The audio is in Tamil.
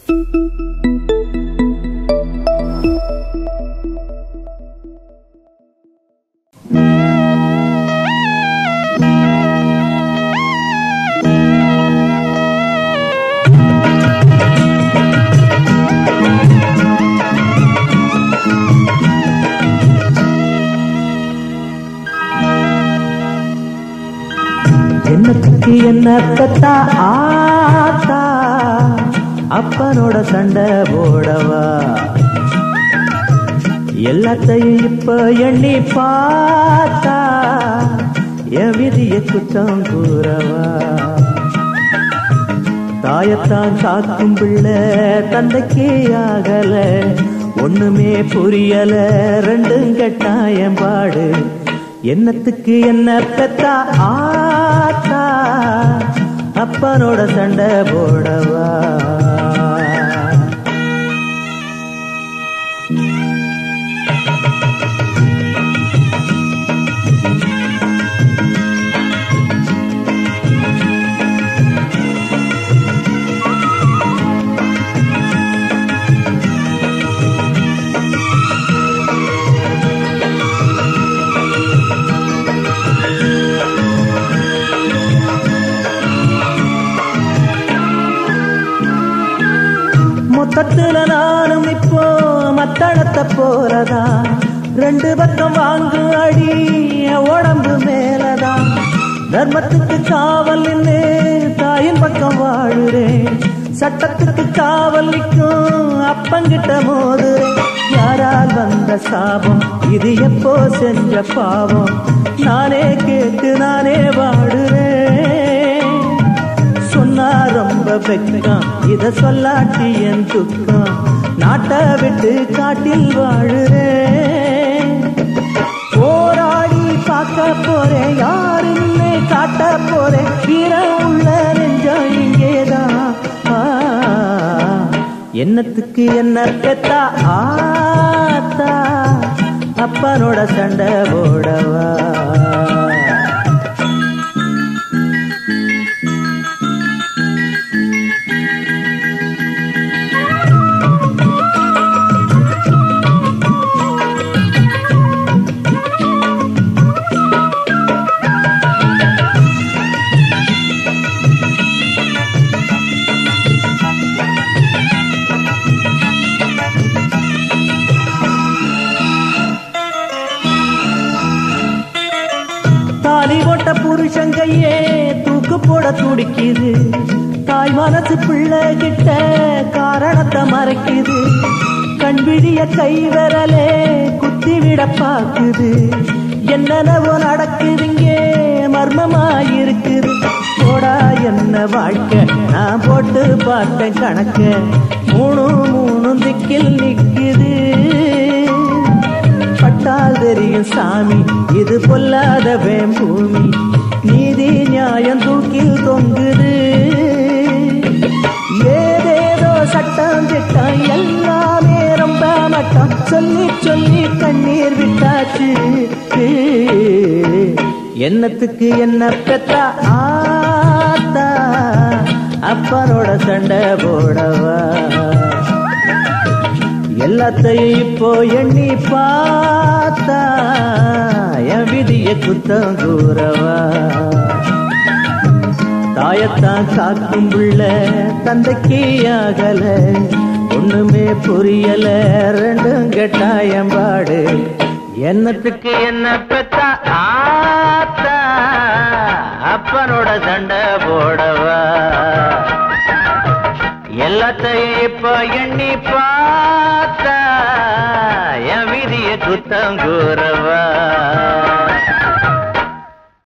என்னத்துக்கு என்ன பெத்தா ஆத்தா அப்பனோட சண்டை போடவா எல்லாத்தையும் இப்ப எண்ணி பார்த்தா என் விதிய குற்றம் கூறவா தாயத்தான் காக்கும் பிள்ளை தந்தைக்கே ஆகல ஒண்ணுமே புரியல ரெண்டும் கட்டாயம் பாடு என்னத்துக்கு என்ன பெத்தா ஆத்தா அப்பனோட சண்டை போடவா மொத்தத்துல நானும் இப்போ மத்தளத்தை போறதா ரெண்டு பக்கம் வாங்கும் அடி என் உடம்பு மேலதான் தர்மத்துக்கு காவல் நின்று தாயின் பக்கம் வாழுறேன் சட்டத்துக்கு காவல் நிற்கும் அப்பங்கிட்ட மோதுறேன் யாரால் வந்த சாபம் இது எப்போ செஞ்ச பாவம் நானே கேட்டு நானே வாடுறேன் சொன்னா ரொம்ப வெக்கம் இத சொல்லாட்டி என் துக்கம் நாட்டை விட்டு காட்டில் வாழுறேன் போராடி பார்க்க போறேன் யாருன்னு காட்ட போறேன் வீரம் உள்ள நெஞ்சம் இங்கேதான் ஆ, என்னத்துக்கு என்ன பெத்தா ஆத்தா அப்பனோட சண்டை போடவா தாலி போட்ட புருஷன் கையே தூக்கு போட துடிக்குது தாய் மனசு பிள்ளை கிட்ட காரணத்தை மறைக்குது கண்விழிய கை விரலே குத்தி விட பாக்குது என்னென்னவோ நடக்குதுங்க மர்மமாயிருக்குது போடா என்ன வாழ்க்கை நான் போட்டு பார்த்தேன் கணக்க மூணு மூணு திக்கில் நிக்குது பட்டால் தெரியும் சாமி இது பொல்லாதவன் பூமி நீதி நியாயம் தூக்கில் தொங்குது ஏதேதோ சட்டம் திட்டம் எல்லாமே ரொம்ப மட்டம் சொல்லி சொல்லி கண்ணீர் விட்டாச்சு என்னத்துக்கு என்ன பெத்தா ஆத்தா அப்பனோட சண்டை போடவா எல்லாத்தையும் இப்போ எண்ணி பார்த்தா என் விதிய குத்தம் கூறவா தாயத்தான் காக்கும் புள்ள தந்தைக்கு ஆகல ஒண்ணுமே புரியல ரெண்டும் கட்டாயம் பாடு என்னத்துக்கு என்ன பெத்தா ஆத்தா அப்பனோட சண்டை போடவா எல்லாத்தையும் இப்போ எண்ணி பார்த்தா என் விதிய குத்தம் கூறவா